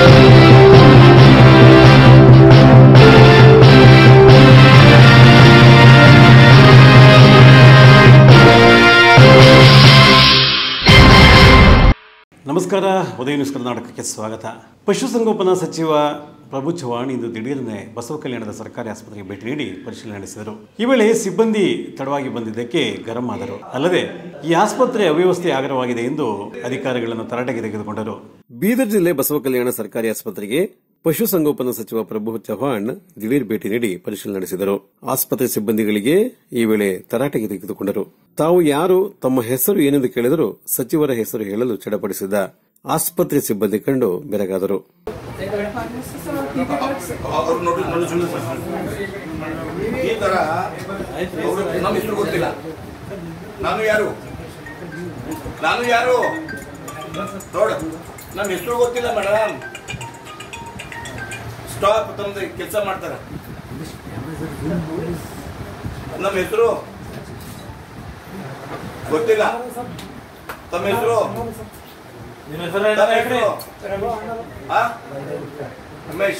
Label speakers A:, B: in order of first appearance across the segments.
A: ನಮಸ್ಕಾರ ಉದಯ ನ್ಯೂಸ್ ಕರ್ನಾಟಕಕ್ಕೆ ಸ್ವಾಗತ ಪಶುಸಂಗೋಪನಾ ಸಚಿವ ಪ್ರಭು ಚವ್ಹಾಣ್ ಇಂದು ದಿಢೀರನೆ ಬಸವ ಕಲ್ಯಾಣದ ಸರ್ಕಾರಿ ಆಸ್ಪತ್ರೆಗೆ ಭೇಟಿ ನೀಡಿ ಪರಿಶೀಲನೆ ನಡೆಸಿದರು ಈ ವೇಳೆ ಸಿಬ್ಬಂದಿ ತಡವಾಗಿ ಬಂದಿದ್ದಕ್ಕೆ ಗರಂ ಆದರು ಅಲ್ಲದೆ ಈ ಆಸ್ಪತ್ರೆ ಅವ್ಯವಸ್ಥೆ ಆಗರವಾಗಿದೆ ಎಂದು ಅಧಿಕಾರಿಗಳನ್ನು ತರಾಟೆಗೆ ತೆಗೆದುಕೊಂಡರು ಬೀದರ್ ಜಿಲ್ಲೆ ಬಸವ ಕಲ್ಯಾಣ ಸರ್ಕಾರಿ ಆಸ್ಪತ್ರೆಗೆ ಪಶುಸಂಗೋಪನಾ ಸಚಿವ ಪ್ರಭು ಚವ್ಹಾಣ್ ದಿಢೀರ್ ಭೇಟಿ ನೀಡಿ ಪರಿಶೀಲನೆ ನಡೆಸಿದರು ಆಸ್ಪತ್ರೆ ಸಿಬ್ಬಂದಿಗಳಿಗೆ ಈ ವೇಳೆ ತರಾಟೆಗೆ ತೆಗೆದುಕೊಂಡರು ತಾವು ಯಾರು ತಮ್ಮ ಹೆಸರು ಏನೆಂದು ಕೇಳಿದರೂ ಸಚಿವರ ಹೆಸರು ಹೇಳಲು ಚಡಪಡಿಸಿದ ಆಸ್ಪತ್ರೆ ಸಿಬ್ಬಂದಿ ಕಂಡು ಬೆರಗಾದರು
B: ಅವ್ರು ನೋಡಿ ನೋಡಿ ಸುಳ್ಳು ಸರ್. ಈ ತರ ಅವ್ರು ನಮ್ಮ ಹೆಸರು ಗೊತ್ತಿಲ್ಲ ನಾನು ಯಾರು ನಾನು ಯಾರು ನೋಡ ನಮ್ಮ ಹೆಸರು ಗೊತ್ತಿಲ್ಲ ಮೇಡಮ್ ಸ್ಟಾಪ್ ತಮ್ಮದು ಕೆಲಸ ಮಾಡ್ತಾರೆ ನಮ್ಮ ಹೆಸರು ಗೊತ್ತಿಲ್ಲ ತಮ್ಮ ಹೆಸರು ತಮ್ಮ ಹೆಸರು ಆ रमेश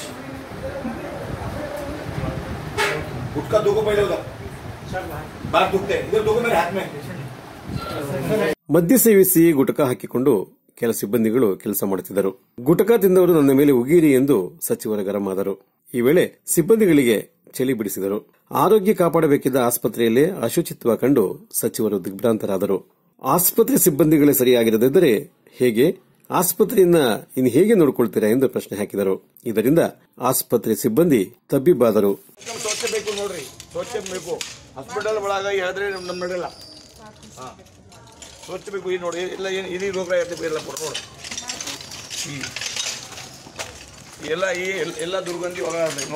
B: गुटका दो को पहले उधर बात दुखते इधर दो को मेरे हाथ में
A: ಮದ್ಯ ಸೇವಿಸಿ ಗುಟಕ ಹಾಕಿಕೊಂಡು ಕೆಲ ಸಿಬ್ಬಂದಿಗಳು ಕೆಲಸ ಮಾಡುತ್ತಿದ್ದರು ಗುಟಕ ತಿಂದವರು ನನ್ನ ಮೇಲೆ ಉಗೀರಿ ಎಂದು ಸಚಿವರ ಗರಂ ಆದರು ಈ ವೇಳೆ ಸಿಬ್ಬಂದಿಗಳಿಗೆ ಚಳಿ ಬಿಡಿಸಿದರು ಆರೋಗ್ಯ ಕಾಪಾಡಬೇಕಿದ್ದ ಆಸ್ಪತ್ರೆಯಲ್ಲೇ ಅಶುಚಿತ್ವ ಕಂಡು ಸಚಿವರು ದಿಗ್ಭ್ರಾಂತರಾದರು ಆಸ್ಪತ್ರೆ ಸಿಬ್ಬಂದಿಗಳೇ ಸರಿಯಾಗಿರದಿದ್ದರೆ ಹೇಗೆ ಆಸ್ಪತ್ರೆಯನ್ನ ಇನ್ನು ಹೇಗೆ ನೋಡಿಕೊಳ್ತೀರಾ ಎಂದು ಪ್ರಶ್ನೆ ಹಾಕಿದರು ಇದರಿಂದ ಆಸ್ಪತ್ರೆ ಸಿಬ್ಬಂದಿ ತಬ್ಬಿಬ್ಬಾದರು
B: ನಮ್ ಸ್ವಚ್ಛ ಬೇಕು ನೋಡ್ರಿ ಸ್ವಚ್ಛ ಬೇಕು ಹಾಸ್ಪಿಟಲ್ ಒಳಗ ಹೇಳಿದ್ರೆ ನಮ್ ನಮ್ ನಡೆಯಲ್ಲ ಹಾ ಸ್ವಚ್ಛ ಬೇಕು ಈ ನೋಡಿ ಎಲ್ಲ ಏನು ಇಡೀ ರೋಗ ಇರ್ತದೆ ಎಲ್ಲ ಕೊಡು ನೋಡು ಈ ಎಲ್ಲ ಈ ಎಲ್ಲ ದುರ್ಗಂಧಿ ಒಳಗ